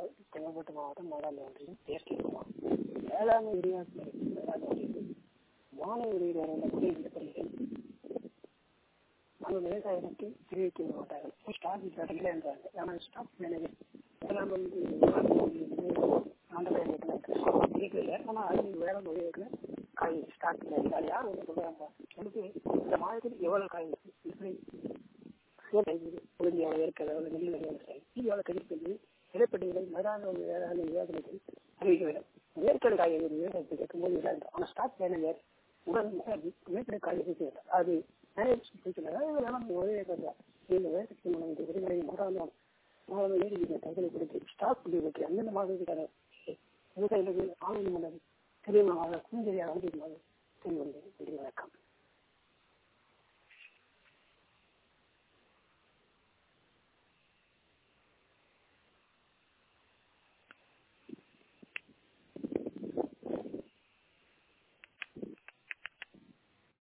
செங்கல்பட்டு மாவட்டம் மாடாளி ஒன்றியம் தேர்ச்சி வேளாண்மை விரிவாக்க வேளாண் ஒன்றியம் வானொலி விரிவாக குடியிருக்கப்படுகிறது நம்ம விவசாயத்துக்கு தெரிவிக்க மாட்டார்கள் ஸ்டாக் இல்லை என்றாங்க ஆனால் ஸ்டாக் மேனேஜர் இதெல்லாம் வந்து ஆந்திர இல்லை ஆனால் அது வேலை மொழியில் காய் ஸ்டாக் இல்லை அது யார் ஒன்று சொல்கிறாங்க எனக்கு இந்த மாதத்தில் எவ்வளோ காய் இப்படி உறுதி எவ்வளோ இருக்கிறது எவ்வளோ நெல் விவசாயம் இது எவ்வளோ கிடைக்கிறது விலைப்பட்டியலை மதான வேளாண் விவாதத்தில் அறிவிக்க வேண்டும் வேர்க்கடை காய்கறி விவசாயத்தை கேட்கும்போது இல்லை ஆனால் ஸ்டாக் மேனேஜர் உடன் வேர்க்கடை காய்கறி அது மேனேஜ் வேளாண் உதவியை கருதா இந்த வேலைக்கு நம்ம இந்த விதிமுறை மாறாமல் மாறாமல் ஏறி தகவலை கொடுத்து ஸ்டாக் கொடுத்து அந்தந்த மாதத்துக்கான விவசாயிகளுக்கு ஆன்லைன் பண்ணது தெரியுமா குஞ்சரியாக வந்து தெரிந்து கொண்டேன் வணக்கம்